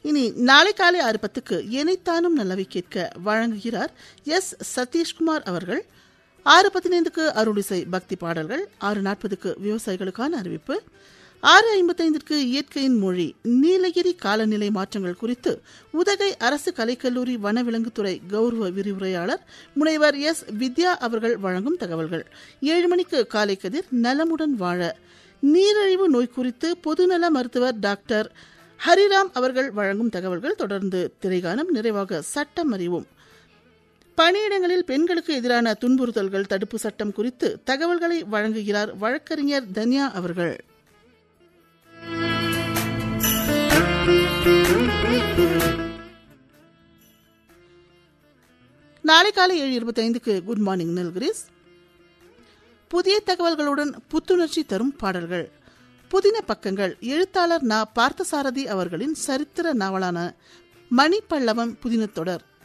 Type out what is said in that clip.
இனி நாளை காலை ஆறு பத்துக்கு எனைத்தானும் நல்லவை கேட்க வழங்குகிறார் எஸ் சதீஷ்குமார் அவர்கள் ஆறு பதினைந்துக்கு அருளிசை பக்தி பாடல்கள் ஆறு நாற்பதுக்கு விவசாயிகளுக்கான அறிவிப்பு ஆறு ஐம்பத்தைந்திற்கு இயற்கையின் மொழி நீலகிரி காலநிலை மாற்றங்கள் குறித்து உதகை அரசு கலைக்கல்லூரி வனவிலங்குத்துறை கௌரவ விரிவுரையாளர் முனைவர் எஸ் வித்யா அவர்கள் வழங்கும் தகவல்கள் ஏழு மணிக்கு காலை கதிர் நலமுடன் வாழ நீரிழிவு நோய் குறித்து பொதுநல மருத்துவர் டாக்டர் ஹரிராம் அவர்கள் வழங்கும் தகவல்கள் தொடர்ந்து திரைகானம் நிறைவாக சட்டம் அறிவும் பணியிடங்களில் பெண்களுக்கு எதிரான துன்புறுத்தல்கள் தடுப்பு சட்டம் குறித்து தகவல்களை வழங்குகிறார் வழக்கறிஞர் தன்யா அவர்கள் நாளை காலை ஏழு இருபத்தி ஐந்துக்கு குட் மார்னிங் நெல்கிரிஸ் புதிய தகவல்களுடன் புத்துணர்ச்சி தரும் பாடல்கள் புதின பக்கங்கள் எழுத்தாளர் நா பார்த்தசாரதி அவர்களின் சரித்திர நாவலான மணிப்பல்லவம் புதின தொடர்